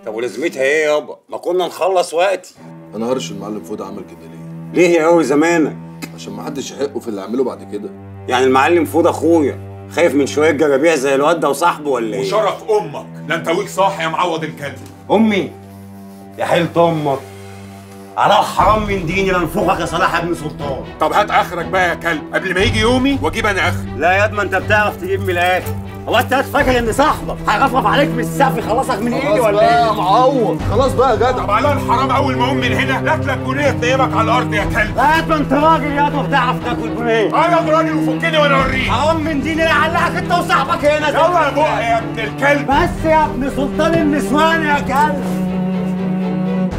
طب ولازمتها ايه يابا ما كنا نخلص وقتي انا هرش المعلم فؤاد عمل كده ليه ليه يا قوي زمانك عشان ما حدش يحقه في اللي عمله بعد كده يعني المعلم فوضى اخويا خايف من شويه جرابيع زي الواد ده وصاحبه ولا ايه وشرف امك لا انت ويك صاح يا معوض الكلب امي يا حيلة امك على حرام من ديني لانفخك يا صلاح ابن سلطان طب هات اخرك بقى يا كلب قبل ما يجي يومي واجيب انا اخري لا يا ما انت بتعرف تجيب من الاخر هو انت فاكر ان صاحبك هيرفرف عليك من السقف يخلصك من ايدي ولا ايه؟ معوض خلاص بقى يا جدع طب على الحرام اول ما اقوم من هنا لك جنيه تقيمك على الارض يا كلب لا يا ما انت راجل يا ما بتعرف تاكل جنيه انا راجل وفكني وانا اوريك حرام من ديني لعلقك انت وصاحبك هنا يلا يا بقى يا ابن الكلب بس يا ابن سلطان النسوان يا كلب